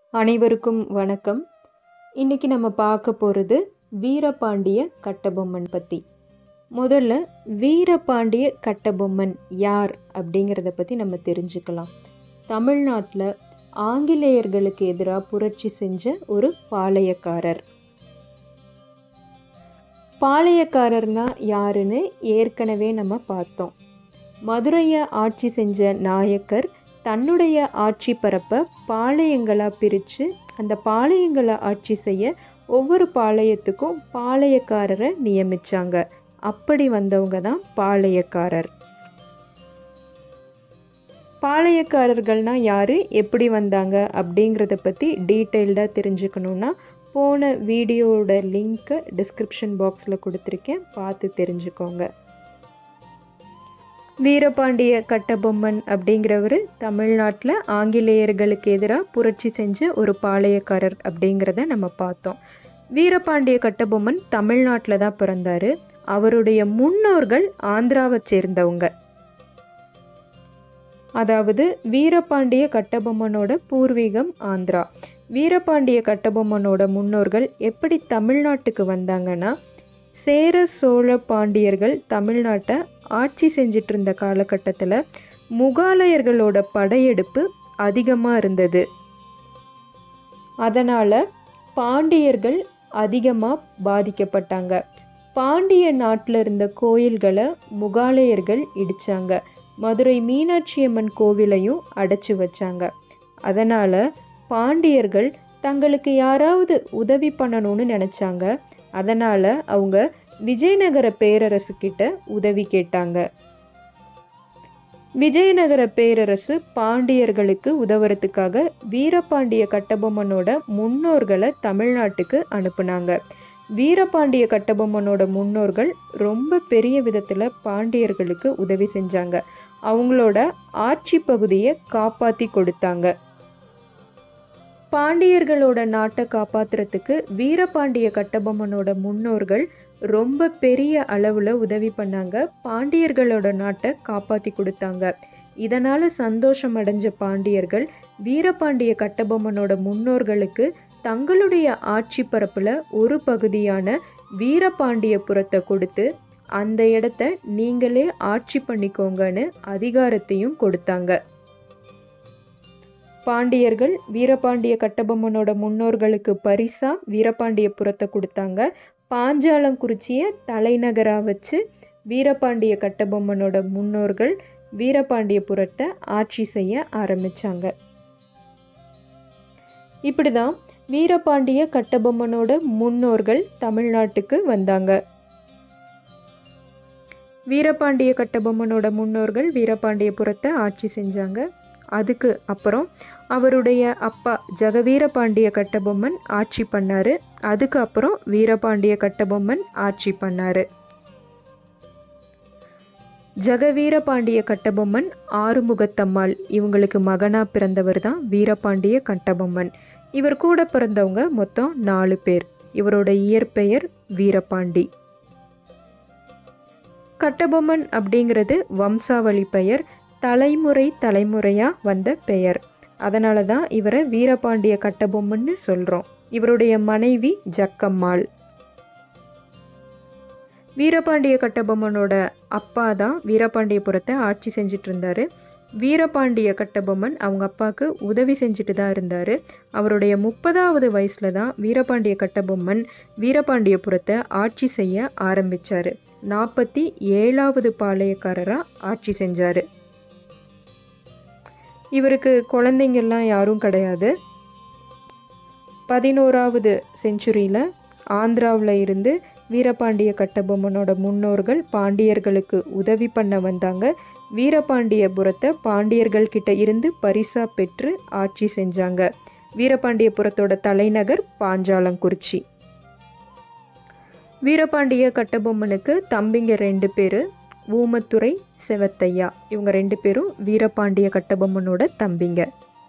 அனைவருக்கும் வணக்கம் இன்னைக்கு நம்ம பார்க்க போகிறது வீரபாண்டிய கட்டபொம்மன் பற்றி முதல்ல வீரபாண்டிய கட்டபொம்மன் யார் அப்படிங்கிறத பற்றி நம்ம தெரிஞ்சுக்கலாம் தமிழ்நாட்டில் ஆங்கிலேயர்களுக்கு எதிராக புரட்சி செஞ்ச ஒரு பாளையக்காரர் பாளையக்காரர்னா யாருன்னு ஏற்கனவே நம்ம பார்த்தோம் மதுரையை ஆட்சி செஞ்ச நாயக்கர் தன்னுடைய ஆட்சி பரப்பை பாளையங்களாக பிரித்து அந்த பாளையங்களை ஆட்சி செய்ய ஒவ்வொரு பாளையத்துக்கும் பாளையக்காரரை நியமித்தாங்க அப்படி வந்தவங்க தான் பாளையக்காரர் பாளையக்காரர்கள்னால் யார் எப்படி வந்தாங்க அப்படிங்கிறத பற்றி டீட்டெயில்டாக தெரிஞ்சுக்கணுன்னா போன வீடியோவோட லிங்க்கை டிஸ்கிரிப்ஷன் பாக்ஸில் கொடுத்துருக்கேன் பார்த்து தெரிஞ்சுக்கோங்க வீரபாண்டிய கட்டபொம்மன் அப்படிங்கிறவர் தமிழ்நாட்டில் ஆங்கிலேயர்களுக்கு எதிராக புரட்சி செஞ்ச ஒரு பாளையக்காரர் அப்படிங்கிறத நம்ம பார்த்தோம் வீரபாண்டிய கட்டபொம்மன் தமிழ்நாட்டில் தான் பிறந்தார் அவருடைய முன்னோர்கள் ஆந்திராவை சேர்ந்தவங்க அதாவது வீரபாண்டிய கட்டபொம்மனோட பூர்வீகம் ஆந்திரா வீரபாண்டிய கட்டபொம்மனோட முன்னோர்கள் எப்படி தமிழ்நாட்டுக்கு வந்தாங்கன்னா சேர சோழ பாண்டியர்கள் தமிழ்நாட்டை ஆட்சி செஞ்சிட்டு இருந்த காலகட்டத்தில் முகாலயர்களோட படையெடுப்பு அதிகமாக இருந்தது அதனால் பாண்டியர்கள் அதிகமாக பாதிக்கப்பட்டாங்க பாண்டிய நாட்டில் இருந்த கோயில்களை முகாலயர்கள் இடித்தாங்க மதுரை மீனாட்சி அம்மன் கோவிலையும் அடைச்சி வச்சாங்க அதனால் பாண்டியர்கள் தங்களுக்கு யாராவது உதவி பண்ணணும்னு நினச்சாங்க அதனால் அவங்க விஜயநகர பேரரசுக்கிட்ட உதவி கேட்டாங்க விஜயநகர பேரரசு பாண்டியர்களுக்கு உதவுறதுக்காக வீரபாண்டிய கட்டபொம்மனோட முன்னோர்களை தமிழ்நாட்டுக்கு அனுப்புனாங்க வீரபாண்டிய கட்டபொம்மனோட முன்னோர்கள் ரொம்ப பெரிய விதத்தில் பாண்டியர்களுக்கு உதவி செஞ்சாங்க அவங்களோட ஆட்சி பகுதியை காப்பாற்றி கொடுத்தாங்க பாண்டியர்களோட நாட்டை காப்பாற்றுறதுக்கு வீரபாண்டிய கட்டபொம்மனோட முன்னோர்கள் ரொம்ப பெரிய அளவில் உதவி பண்ணாங்க பாண்டியர்களோட நாட்டை காப்பாற்றி கொடுத்தாங்க இதனால் சந்தோஷம் அடைஞ்ச பாண்டியர்கள் வீரபாண்டிய கட்டபொம்மனோட முன்னோர்களுக்கு தங்களுடைய ஆட்சி பரப்பில் ஒரு பகுதியான வீரபாண்டியபுரத்தை கொடுத்து அந்த இடத்த நீங்களே ஆட்சி பண்ணிக்கோங்கன்னு அதிகாரத்தையும் கொடுத்தாங்க பாண்டியர்கள் வீரபாண்டிய கட்டபொம்மனோட முன்னோர்களுக்கு பரிசா வீரபாண்டியபுரத்தை கொடுத்தாங்க பாஞ்சாலங்குறிச்சியை தலைநகராக வச்சு வீரபாண்டிய கட்டபொம்மனோட முன்னோர்கள் வீரபாண்டியபுரத்தை ஆட்சி செய்ய ஆரம்பித்தாங்க இப்படி தான் வீரபாண்டிய கட்டபொம்மனோட முன்னோர்கள் தமிழ்நாட்டுக்கு வந்தாங்க வீரபாண்டிய கட்டபொம்மனோட முன்னோர்கள் வீரபாண்டியபுரத்தை ஆட்சி செஞ்சாங்க அதுக்கு அப்புறம் அவருடைய அப்பா ஜெகவீரபாண்டிய கட்டபொம்மன் ஆட்சி பண்ணார் அதுக்கு அப்புறம் வீரபாண்டிய கட்டபொம்மன் ஆட்சி பண்ணார் ஜெகவீரபாண்டிய கட்டபொம்மன் ஆறுமுகத்தம்மாள் இவங்களுக்கு மகனாக பிறந்தவர் தான் வீரபாண்டிய கட்டபொம்மன் இவர் கூட பிறந்தவங்க மொத்தம் நாலு பேர் இவரோட இயற்பெயர் வீரபாண்டி கட்டபொம்மன் அப்படிங்கிறது வம்சாவளி பெயர் தலைமுறை தலைமுறையாக வந்த பெயர் அதனால தான் இவரை வீரபாண்டிய கட்டபொம்மன்னு சொல்கிறோம் இவருடைய மனைவி ஜக்கம்மாள் வீரபாண்டிய கட்டபொம்மனோட அப்பா தான் வீரபாண்டியபுரத்தை ஆட்சி செஞ்சுட்டு இருந்தார் வீரபாண்டிய கட்டபொம்மன் அவங்க அப்பாவுக்கு உதவி செஞ்சுட்டு தான் இருந்தார் அவருடைய முப்பதாவது வயசில் தான் வீரபாண்டிய கட்டபொம்மன் வீரபாண்டியபுரத்தை ஆட்சி செய்ய ஆரம்பித்தார் நாற்பத்தி ஏழாவது பாளையக்காரராக ஆட்சி செஞ்சார் இவருக்கு குழந்தைங்கள்லாம் யாரும் கிடையாது பதினோராவது செஞ்சுரியில் ஆந்திராவில் இருந்து வீரபாண்டிய கட்டபொம்மனோட முன்னோர்கள் பாண்டியர்களுக்கு உதவி பண்ண வந்தாங்க வீரபாண்டியபுரத்தை பாண்டியர்கள் கிட்ட இருந்து பரிசா பெற்று ஆட்சி செஞ்சாங்க வீரபாண்டியபுரத்தோட தலைநகர் பாஞ்சாலங்குறிச்சி வீரபாண்டிய கட்டபொம்மனுக்கு தம்பிங்க ரெண்டு பேர் ஊமத்துறை செவத்தையா இவங்க ரெண்டு பேரும் வீரபாண்டிய கட்டபொம்மனோட தம்பிங்க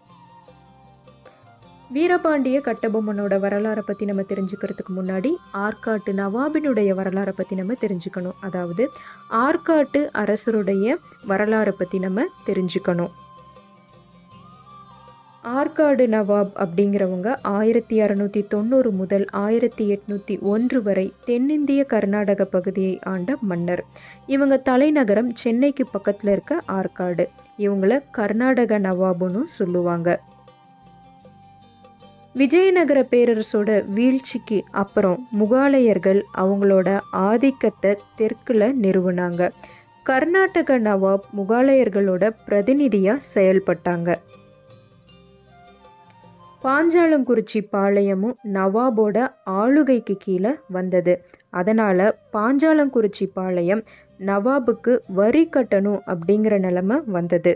வீரபாண்டிய கட்டபொம்மனோட வரலாறை பற்றி நம்ம தெரிஞ்சுக்கிறதுக்கு முன்னாடி ஆற்காட்டு நவாபினுடைய வரலாறை பற்றி நம்ம தெரிஞ்சுக்கணும் அதாவது ஆற்காட்டு அரசருடைய வரலாறை பற்றி நம்ம தெரிஞ்சுக்கணும் ஆற்காடு நவாப் அப்படிங்கிறவங்க ஆயிரத்தி அறநூற்றி தொண்ணூறு முதல் ஆயிரத்தி எட்நூற்றி ஒன்று வரை தென்னிந்திய கர்நாடக பகுதியை ஆண்ட மன்னர் இவங்க தலைநகரம் சென்னைக்கு பக்கத்தில் இருக்க ஆற்காடு இவங்கள கர்நாடக நவாபுன்னு சொல்லுவாங்க விஜயநகர பேரரசோட வீழ்ச்சிக்கு அப்புறம் முகாலயர்கள் அவங்களோட ஆதிக்கத்தை தெற்குல நிறுவனாங்க கர்நாடக நவாப் முகாலயர்களோட பிரதிநிதியாக செயல்பட்டாங்க பாஞ்சாலங்குறிச்சி பாளையமும் நவாபோட ஆளுகைக்கு கீழே வந்தது அதனால் பாஞ்சாலங்குறிச்சி பாளையம் நவாபுக்கு வரி கட்டணும் அப்படிங்கிற நிலமை வந்தது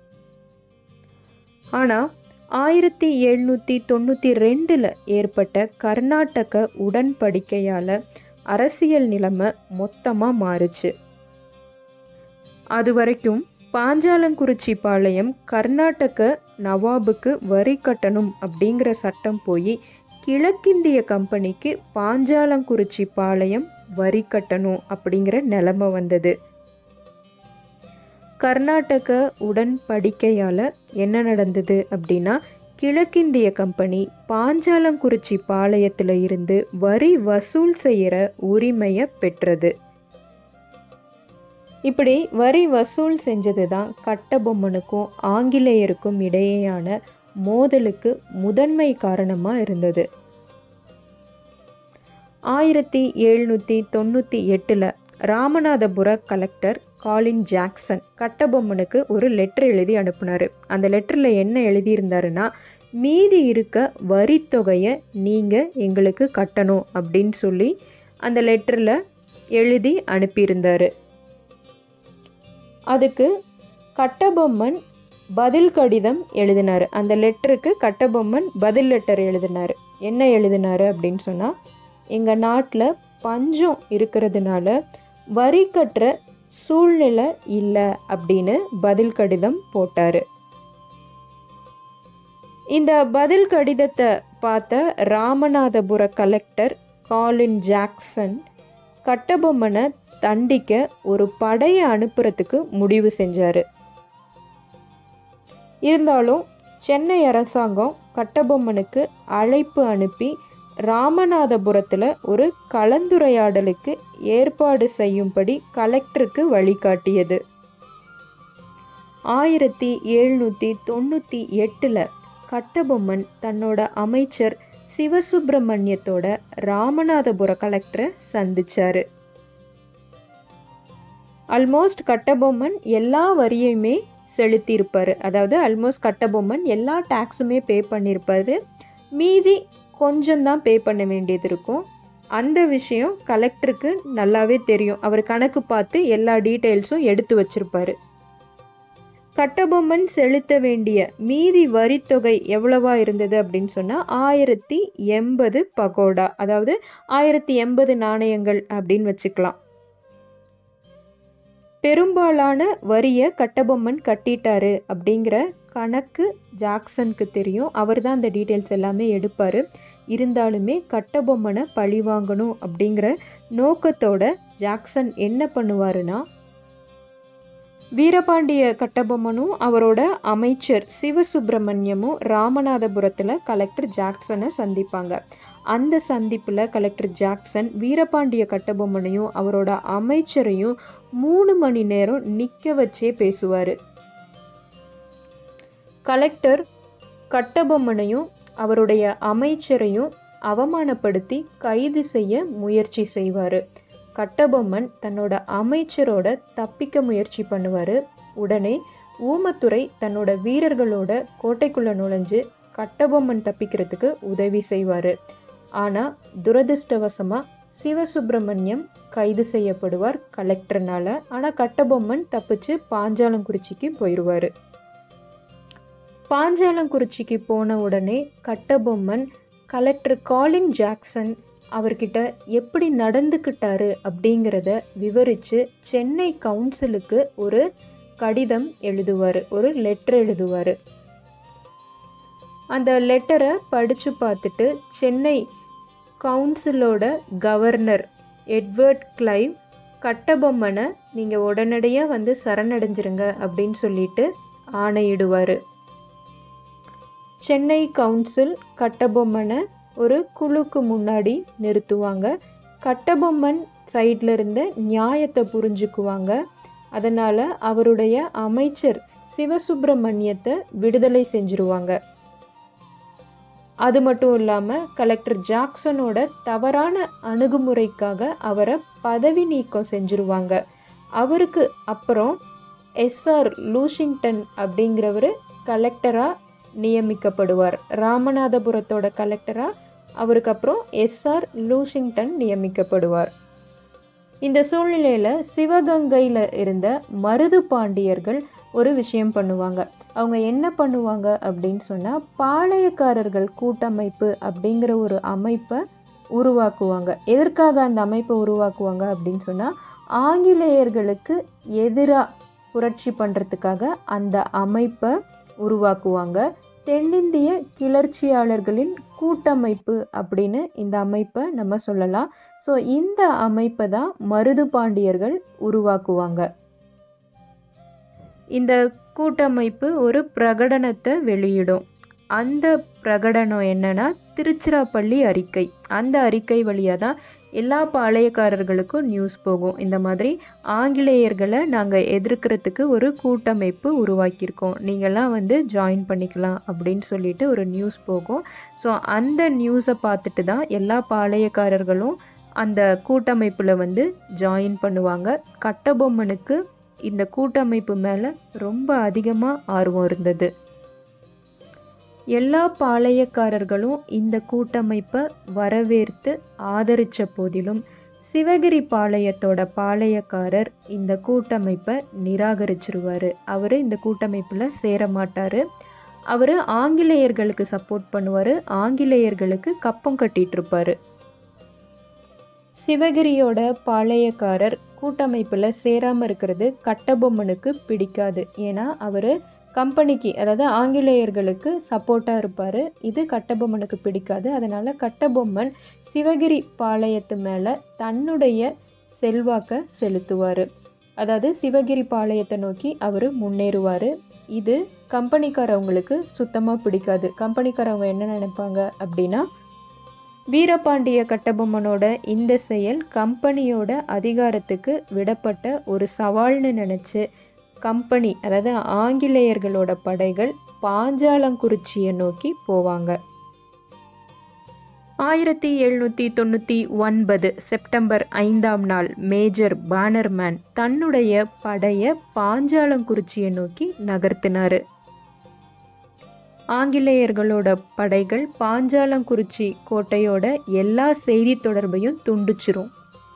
ஆனால் ஆயிரத்தி எழுநூற்றி தொண்ணூற்றி ரெண்டில் ஏற்பட்ட கர்நாடக உடன்படிக்கையால் அரசியல் நிலைமை மொத்தமாக மாறுச்சு அது வரைக்கும் பாஞ்சாலங்குறிச்சி பாளையம் கர்நாடக நவாபுக்கு வரி கட்டணும் அப்படிங்கிற சட்டம் போய் கிழக்கிந்திய கம்பெனிக்கு பாஞ்சாலங்குறிச்சி பாளையம் வரி கட்டணும் அப்படிங்கிற நிலைமை வந்தது கர்நாடக உடன்படிக்கையால் என்ன நடந்தது அப்படின்னா கிழக்கிந்திய கம்பெனி பாஞ்சாலங்குறிச்சி பாளையத்தில் இருந்து வரி வசூல் செய்கிற உரிமையை பெற்றது இப்படி வரி வசூல் செஞ்சது தான் கட்டபொம்மனுக்கும் ஆங்கிலேயருக்கும் இடையேயான மோதலுக்கு முதன்மை காரணமாக இருந்தது ஆயிரத்தி எழுநூற்றி தொண்ணூற்றி எட்டில் ராமநாதபுர கலெக்டர் காலின் ஜாக்சன் கட்டபொம்மனுக்கு ஒரு லெட்டர் எழுதி அனுப்புனார் அந்த லெட்டரில் என்ன எழுதியிருந்தாருன்னா மீதி இருக்க வரித்தொகையை நீங்கள் எங்களுக்கு கட்டணும் அப்படின்னு சொல்லி அந்த லெட்டரில் எழுதி அனுப்பியிருந்தார் அதுக்கு கட்டபொம்மன் பதில் கடிதம் எழுதினார் அந்த லெட்டருக்கு கட்டபொம்மன் பதில் லெட்டர் எழுதினார் என்ன எழுதினார் அப்படின்னு சொன்னால் எங்கள் நாட்டில் பஞ்சம் இருக்கிறதுனால வரி கட்டுற சூழ்நிலை இல்லை அப்படின்னு பதில் கடிதம் போட்டார் இந்த பதில் கடிதத்தை பார்த்த ராமநாதபுர கலெக்டர் காலின் ஜாக்சன் கட்டபொம்மனை தண்டிக்க ஒரு படையை அனுப்புறதுக்கு முடிவு செஞ்சார் இருந்தாலும் சென்னை அரசாங்கம் கட்டபொம்மனுக்கு அழைப்பு அனுப்பி ராமநாதபுரத்தில் ஒரு கலந்துரையாடலுக்கு ஏற்பாடு செய்யும்படி கலெக்டருக்கு வழிகாட்டியது ஆயிரத்தி எழுநூற்றி தொண்ணூற்றி எட்டில் கட்டபொம்மன் தன்னோட அமைச்சர் சிவசுப்பிரமணியத்தோட ராமநாதபுர கலெக்டரை சந்திச்சாரு ஆல்மோஸ்ட் கட்டபொம்மன் எல்லா வரியுமே செலுத்தியிருப்பார் அதாவது ஆல்மோஸ்ட் கட்டபொம்மன் எல்லா டேக்ஸுமே பே பண்ணியிருப்பார் மீதி கொஞ்சம் தான் பே பண்ண வேண்டியது இருக்கும் அந்த விஷயம் கலெக்டருக்கு நல்லாவே தெரியும் அவர் கணக்கு பார்த்து எல்லா டீட்டெயில்ஸும் எடுத்து வச்சிருப்பாரு கட்டபொம்மன் செலுத்த வேண்டிய மீதி வரித்தொகை எவ்வளவா இருந்தது அப்படின்னு சொன்னால் ஆயிரத்தி எண்பது பகோடா அதாவது ஆயிரத்தி எண்பது நாணயங்கள் அப்படின்னு வச்சுக்கலாம் பெரும்பாலான வரியை கட்டபொம்மன் கட்டிட்டாரு அப்படிங்கிற கணக்கு ஜாக்சனுக்கு தெரியும் அவர் தான் அந்த டீட்டெயில்ஸ் எல்லாமே எடுப்பார் இருந்தாலுமே கட்டபொம்மனை பழி வாங்கணும் அப்படிங்கிற நோக்கத்தோட ஜாக்சன் என்ன பண்ணுவாருன்னா வீரபாண்டிய கட்டபொம்மனும் அவரோட அமைச்சர் சிவசுப்பிரமணியமும் ராமநாதபுரத்தில் கலெக்டர் ஜாக்சனை சந்திப்பாங்க அந்த சந்திப்பில் கலெக்டர் ஜாக்சன் வீரபாண்டிய கட்டபொம்மனையும் அவரோட அமைச்சரையும் மூணு மணி நேரம் நிற்க வச்சே பேசுவார் கலெக்டர் கட்டபொம்மனையும் அவருடைய அமைச்சரையும் அவமானப்படுத்தி கைது செய்ய முயற்சி செய்வார் கட்டபொம்மன் தன்னோட அமைச்சரோட தப்பிக்க முயற்சி பண்ணுவார் உடனே ஊமத்துறை தன்னோட வீரர்களோட கோட்டைக்குள்ளே நுழைஞ்சு கட்டபொம்மன் தப்பிக்கிறதுக்கு உதவி செய்வார் ஆனால் துரதிர்ஷ்டவசமாக சிவசுப்பிரமணியம் கைது செய்யப்படுவார் கலெக்டர்னால ஆனால் கட்டபொம்மன் தப்பிச்சு பாஞ்சாலங்குறிச்சிக்கு போயிடுவார் பாஞ்சாலங்குறிச்சிக்கு போன உடனே கட்டபொம்மன் கலெக்டர் காலின் ஜாக்சன் அவர்கிட்ட எப்படி நடந்துக்கிட்டாரு அப்படிங்கிறத விவரித்து சென்னை கவுன்சிலுக்கு ஒரு கடிதம் எழுதுவார் ஒரு லெட்டர் எழுதுவார் அந்த லெட்டரை படித்து பார்த்துட்டு சென்னை கவுன்சிலோட கவர்னர் எட்வர்ட் கிளைவ் கட்டபொம்மனை நீங்கள் உடனடியாக வந்து சரணடைஞ்சிருங்க அப்படின்னு சொல்லிட்டு ஆணையிடுவார் சென்னை கவுன்சில் கட்டபொம்மனை ஒரு குழுக்கு முன்னாடி நிறுத்துவாங்க கட்டபொம்மன் சைடில் இருந்த நியாயத்தை புரிஞ்சுக்குவாங்க அதனால் அவருடைய அமைச்சர் சிவசுப்பிரமணியத்தை விடுதலை செஞ்சுருவாங்க அது மட்டும் இல்லாமல் கலெக்டர் ஜாக்சனோட தவறான அணுகுமுறைக்காக அவரை பதவி நீக்கம் செஞ்சுருவாங்க அவருக்கு அப்புறம் எஸ்ஆர் லூஷிங்டன் அப்படிங்கிறவர் கலெக்டராக நியமிக்கப்படுவார் ராமநாதபுரத்தோட கலெக்டராக அவருக்கு அப்புறம் எஸ்ஆர் லூஷிங்டன் நியமிக்கப்படுவார் இந்த சூழ்நிலையில் சிவகங்கையில் இருந்த மருது பாண்டியர்கள் ஒரு விஷயம் பண்ணுவாங்க அவங்க என்ன பண்ணுவாங்க அப்படின்னு சொன்னால் பாளையக்காரர்கள் கூட்டமைப்பு அப்படிங்கிற ஒரு அமைப்பை உருவாக்குவாங்க எதற்காக அந்த அமைப்பை உருவாக்குவாங்க அப்படின்னு சொன்னால் ஆங்கிலேயர்களுக்கு எதிராக புரட்சி பண்ணுறதுக்காக அந்த அமைப்பை உருவாக்குவாங்க தென்னிந்திய கிளர்ச்சியாளர்களின் கூட்டமைப்பு அப்படின்னு இந்த அமைப்பை நம்ம சொல்லலாம் ஸோ இந்த அமைப்பை தான் மருது பாண்டியர்கள் உருவாக்குவாங்க இந்த கூட்டமைப்பு ஒரு பிரகடனத்தை வெளியிடும் அந்த பிரகடனம் என்னன்னா திருச்சிராப்பள்ளி அறிக்கை அந்த அறிக்கை வழியாக தான் எல்லா பாளையக்காரர்களுக்கும் நியூஸ் போகும் இந்த மாதிரி ஆங்கிலேயர்களை நாங்கள் எதிர்க்கிறதுக்கு ஒரு கூட்டமைப்பு உருவாக்கியிருக்கோம் நீங்கள்லாம் வந்து ஜாயின் பண்ணிக்கலாம் அப்படின்னு சொல்லிட்டு ஒரு நியூஸ் போகும் ஸோ அந்த நியூஸை பார்த்துட்டு தான் எல்லா பாளையக்காரர்களும் அந்த கூட்டமைப்பில் வந்து ஜாயின் பண்ணுவாங்க கட்டபொம்மனுக்கு இந்த கூட்டமைப்பு மேலே ரொம்ப அதிகமாக ஆர்வம் இருந்தது எல்லா பாளையக்காரர்களும் இந்த கூட்டமைப்பை வரவேற்று ஆதரித்த போதிலும் சிவகிரி பாளையத்தோட பாளையக்காரர் இந்த கூட்டமைப்பை நிராகரிச்சிருவார் அவர் இந்த கூட்டமைப்பில் சேர மாட்டார் அவர் ஆங்கிலேயர்களுக்கு சப்போர்ட் பண்ணுவார் ஆங்கிலேயர்களுக்கு கப்பம் கட்டிகிட்டு இருப்பார் சிவகிரியோட பாளையக்காரர் கூட்டமைப்பில் சேராமல் இருக்கிறது கட்டபொம்மனுக்கு பிடிக்காது ஏன்னா அவர் கம்பெனிக்கு அதாவது ஆங்கிலேயர்களுக்கு சப்போர்ட்டாக இருப்பார் இது கட்டபொம்மனுக்கு பிடிக்காது அதனால் கட்டபொம்மன் சிவகிரி பாளையத்து மேலே தன்னுடைய செல்வாக்கை செலுத்துவார் அதாவது சிவகிரி பாளையத்தை நோக்கி அவர் முன்னேறுவார் இது கம்பெனிக்காரவங்களுக்கு சுத்தமாக பிடிக்காது கம்பெனிக்காரவங்க என்ன நினைப்பாங்க அப்படின்னா வீரபாண்டிய கட்டபொம்மனோட இந்த செயல் கம்பெனியோட அதிகாரத்துக்கு விடப்பட்ட ஒரு சவால்னு நினச்சி கம்பெனி அதாவது ஆங்கிலேயர்களோட படைகள் பாஞ்சாலங்குறிச்சியை நோக்கி போவாங்க ஆயிரத்தி எழுநூற்றி தொண்ணூற்றி ஒன்பது செப்டம்பர் ஐந்தாம் நாள் மேஜர் பேனர்மேன் தன்னுடைய படையை பாஞ்சாலங்குறிச்சியை நோக்கி நகர்த்தினார் ஆங்கிலேயர்களோட படைகள் பாஞ்சாலங்குறிச்சி கோட்டையோட எல்லா செய்தி தொடர்பையும் துண்டிச்சிரும்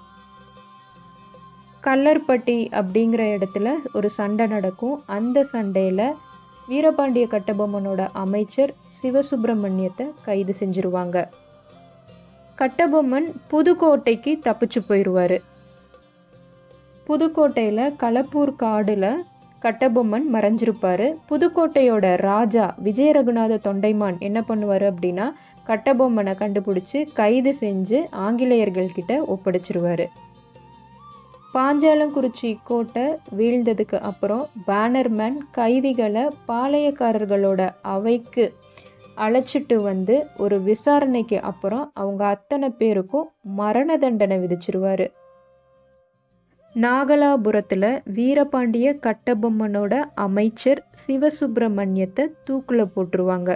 கல்லர்பட்டி அப்படிங்கிற இடத்துல ஒரு சண்டை நடக்கும் அந்த சண்டையில் வீரபாண்டிய கட்டபொம்மனோட அமைச்சர் சிவசுப்பிரமணியத்தை கைது செஞ்சுருவாங்க கட்டபொம்மன் புதுக்கோட்டைக்கு தப்பிச்சு போயிடுவார் புதுக்கோட்டையில் களப்பூர் காடில் கட்டபொம்மன் மறைஞ்சிருப்பார் புதுக்கோட்டையோட ராஜா விஜய ரகுநாத தொண்டைமான் என்ன பண்ணுவார் அப்படின்னா கட்டபொம்மனை கண்டுபிடிச்சி கைது செஞ்சு ஆங்கிலேயர்கள்கிட்ட ஒப்படைச்சிருவார் பாஞ்சாலங்குறிச்சி கோட்டை வீழ்ந்ததுக்கு அப்புறம் பேனர்மேன் கைதிகளை பாளையக்காரர்களோட அவைக்கு அழைச்சிட்டு வந்து ஒரு விசாரணைக்கு அப்புறம் அவங்க அத்தனை பேருக்கும் மரண தண்டனை விதிச்சிருவார் நாகலாபுரத்தில் வீரபாண்டிய கட்டபொம்மனோட அமைச்சர் சிவசுப்பிரமணியத்தை தூக்கில் போட்டுருவாங்க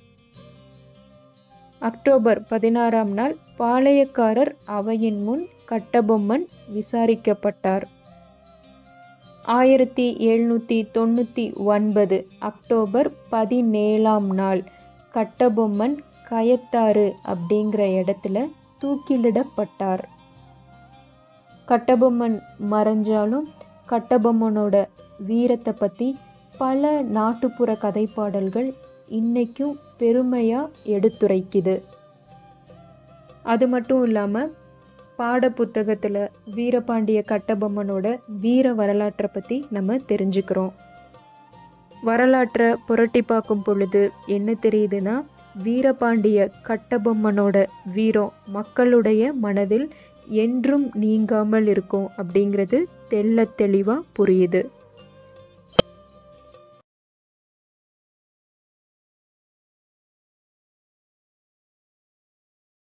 அக்டோபர் பதினாறாம் நாள் பாளையக்காரர் அவையின் முன் கட்டபொம்மன் விசாரிக்கப்பட்டார் ஆயிரத்தி எழுநூற்றி தொண்ணூற்றி ஒன்பது அக்டோபர் பதினேழாம் நாள் கட்டபொம்மன் கயத்தாறு அப்படிங்கிற இடத்துல தூக்கிலிடப்பட்டார் கட்டபொம்மன் மறைஞ்சாலும் கட்டபொம்மனோட வீரத்தை பற்றி பல நாட்டுப்புற கதைப்பாடல்கள் இன்னைக்கும் பெருமையாக எடுத்துரைக்குது அது மட்டும் இல்லாமல் பாட புத்தகத்தில் வீரபாண்டிய கட்டபொம்மனோட வீர வரலாற்றை பற்றி நம்ம தெரிஞ்சுக்கிறோம் வரலாற்றை புரட்டி பார்க்கும் பொழுது என்ன தெரியுதுன்னா வீரபாண்டிய கட்டபொம்மனோட வீரம் மக்களுடைய மனதில் என்றும் நீங்காமல் இருக்கும் அப்படிங்கிறது தெள்ள தெளிவாக புரியுது